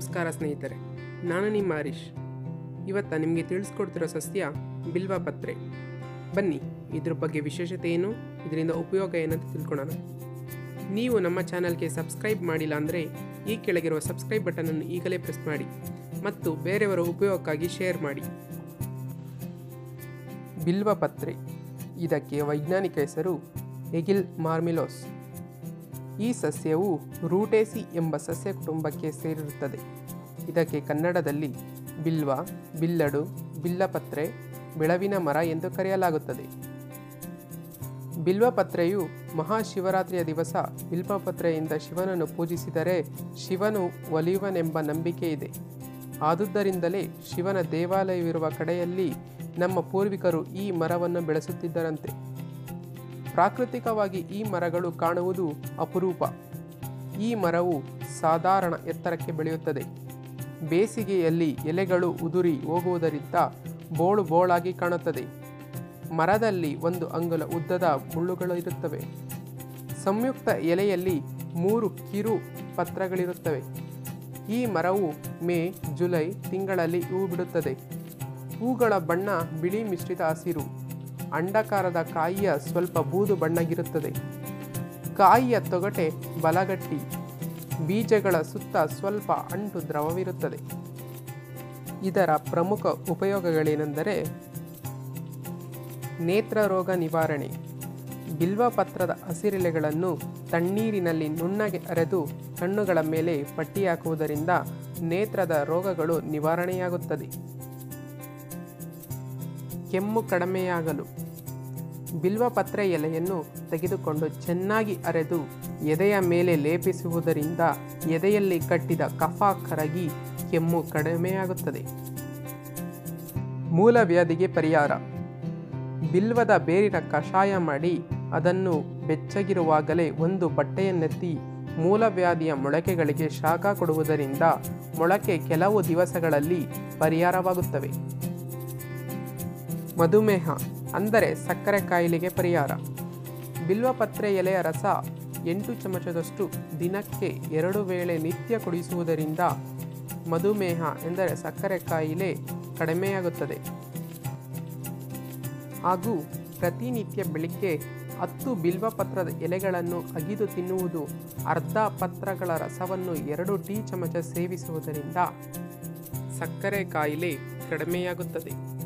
ನಮಸ್ಕಾರ ಸ್ನೇಹಿತರೆ ನಾನು ನಿಮ್ಮ ಹರೀಶ್ ಇವತ್ತು ನಿಮಗೆ ತಿಳಿಸ್ಕೊಡ್ತಿರೋ ಸಸ್ಯ ಬಿಲ್ವ ಪತ್ರೆ ಬನ್ನಿ ಇದ್ರ ಬಗ್ಗೆ ವಿಶೇಷತೆ ಏನು ಇದರಿಂದ ಉಪಯೋಗ ಏನಂತ ತಿಳ್ಕೊಳ್ಳೋಣ ನೀವು ನಮ್ಮ ಚಾನಲ್ಗೆ ಸಬ್ಸ್ಕ್ರೈಬ್ ಮಾಡಿಲ್ಲ ಅಂದರೆ ಈ ಕೆಳಗಿರುವ ಸಬ್ಸ್ಕ್ರೈಬ್ ಬಟನನ್ನು ಈಗಲೇ ಪ್ರೆಸ್ ಮಾಡಿ ಮತ್ತು ಬೇರೆಯವರ ಉಪಯೋಗಕ್ಕಾಗಿ ಶೇರ್ ಮಾಡಿ ಬಿಲ್ವ ಪತ್ರೆ ಇದಕ್ಕೆ ವೈಜ್ಞಾನಿಕ ಹೆಸರು ಎಗಿಲ್ ಮಾರ್ಮಿಲೋಸ್ ಈ ಸಸ್ಯವು ರೂಟೇಸಿ ಎಂಬ ಸಸ್ಯ ಕುಟುಂಬಕ್ಕೆ ಸೇರಿರುತ್ತದೆ ಇದಕ್ಕೆ ಕನ್ನಡದಲ್ಲಿ ಬಿಲ್ವ ಬಿಲ್ಲಡು ಬಿಲ್ಲಪತ್ರೆ ಬೆಳವಿನ ಮರ ಎಂದು ಕರೆಯಲಾಗುತ್ತದೆ ಬಿಲ್ವಪತ್ರೆಯು ಮಹಾಶಿವರಾತ್ರಿಯ ದಿವಸ ಬಿಲ್ವಪತ್ರೆಯಿಂದ ಶಿವನನ್ನು ಪೂಜಿಸಿದರೆ ಶಿವನು ಒಲಿಯುವನೆಂಬ ನಂಬಿಕೆ ಇದೆ ಆದುದರಿಂದಲೇ ಶಿವನ ದೇವಾಲಯವಿರುವ ಕಡೆಯಲ್ಲಿ ನಮ್ಮ ಪೂರ್ವಿಕರು ಈ ಮರವನ್ನು ಬೆಳೆಸುತ್ತಿದ್ದರಂತೆ ಪ್ರಾಕೃತಿಕವಾಗಿ ಈ ಮರಗಳು ಕಾಣುವುದು ಅಪರೂಪ ಈ ಮರವು ಸಾಧಾರಣ ಎತ್ತರಕ್ಕೆ ಬೆಳೆಯುತ್ತದೆ ಬೇಸಿಗೆಯಲ್ಲಿ ಎಲೆಗಳು ಉದುರಿ ಹೋಗುವುದರಿಂದ ಬೋಳು ಬೋಳಾಗಿ ಕಾಣುತ್ತದೆ ಮರದಲ್ಲಿ ಒಂದು ಅಂಗುಲ ಉದ್ದದ ಮುಳ್ಳುಗಳು ಇರುತ್ತವೆ ಸಂಯುಕ್ತ ಎಲೆಯಲ್ಲಿ ಮೂರು ಕಿರು ಪತ್ರಗಳಿರುತ್ತವೆ ಈ ಮರವು ಮೇ ಜುಲೈ ತಿಂಗಳಲ್ಲಿ ಹೂ ಬಿಡುತ್ತದೆ ಹೂಗಳ ಬಣ್ಣ ಬಿಳಿ ಮಿಶ್ರಿತ ಹಸಿರು ಅಂಡಾಕಾರದ ಕಾಯಿಯ ಸ್ವಲ್ಪ ಬೂದು ಬಣ್ಣಗಿರುತ್ತದೆ ಕಾಯಿಯ ತೊಗಟೆ ಬಲಗಟ್ಟಿ ಬೀಜಗಳ ಸುತ್ತ ಸ್ವಲ್ಪ ಅಂಟು ದ್ರವವಿರುತ್ತದೆ ಇದರ ಪ್ರಮುಖ ಉಪಯೋಗಗಳೇನೆಂದರೆ ನೇತ್ರ ರೋಗ ನಿವಾರಣೆ ಬಿಲ್ವಪತ್ರದ ಹಸಿರೆಲೆಗಳನ್ನು ತಣ್ಣೀರಿನಲ್ಲಿ ನುಣ್ಣಗೆ ಅರೆದು ಕಣ್ಣುಗಳ ಮೇಲೆ ಪಟ್ಟಿ ಹಾಕುವುದರಿಂದ ನೇತ್ರದ ರೋಗಗಳು ನಿವಾರಣೆಯಾಗುತ್ತದೆ ಕೆಮ್ಮು ಕಡಿಮೆಯಾಗಲು ಬಿಲ್ವಪತ್ರೆ ಎಲೆಯನ್ನು ತೆಗೆದುಕೊಂಡು ಚೆನ್ನಾಗಿ ಅರೆದು ಎದೆಯ ಮೇಲೆ ಲೇಪಿಸುವುದರಿಂದ ಎದೆಯಲ್ಲಿ ಕಟ್ಟಿದ ಕಫ ಕರಗಿ ಕೆಮ್ಮು ಕಡಿಮೆಯಾಗುತ್ತದೆ ಮೂಲವ್ಯಾಧಿಗೆ ಪರಿಹಾರ ಬಿಲ್ವದ ಬೇರಿನ ಕಷಾಯ ಮಾಡಿ ಅದನ್ನು ಬೆಚ್ಚಗಿರುವಾಗಲೇ ಒಂದು ಬಟ್ಟೆಯನ್ನೆತ್ತಿ ಮೂಲವ್ಯಾಧಿಯ ಮೊಳಕೆಗಳಿಗೆ ಶಾಖ ಕೊಡುವುದರಿಂದ ಮೊಳಕೆ ಕೆಲವು ದಿವಸಗಳಲ್ಲಿ ಪರಿಹಾರವಾಗುತ್ತವೆ ಮಧುಮೇಹ ಅಂದರೆ ಸಕ್ಕರೆ ಕಾಯಿಲೆಗೆ ಪರಿಹಾರ ಬಿಲ್ವಪತ್ರೆ ಎಲೆಯ ರಸ ಎಂಟು ಚಮಚದಷ್ಟು ದಿನಕ್ಕೆ ಎರಡು ವೇಳೆ ನಿತ್ಯ ಕುಡಿಸುವುದರಿಂದ ಮಧುಮೇಹ ಎಂದರೆ ಸಕ್ಕರೆ ಕಾಯಿಲೆ ಕಡಿಮೆಯಾಗುತ್ತದೆ ಹಾಗೂ ಪ್ರತಿನಿತ್ಯ ಬೆಳಿಗ್ಗೆ ಹತ್ತು ಬಿಲ್ವಪತ್ರದ ಎಲೆಗಳನ್ನು ಅಗಿದು ತಿನ್ನುವುದು ಅರ್ಧ ಪತ್ರಗಳ ರಸವನ್ನು ಎರಡು ಟೀ ಚಮಚ ಸೇವಿಸುವುದರಿಂದ ಸಕ್ಕರೆ ಕಾಯಿಲೆ ಕಡಿಮೆಯಾಗುತ್ತದೆ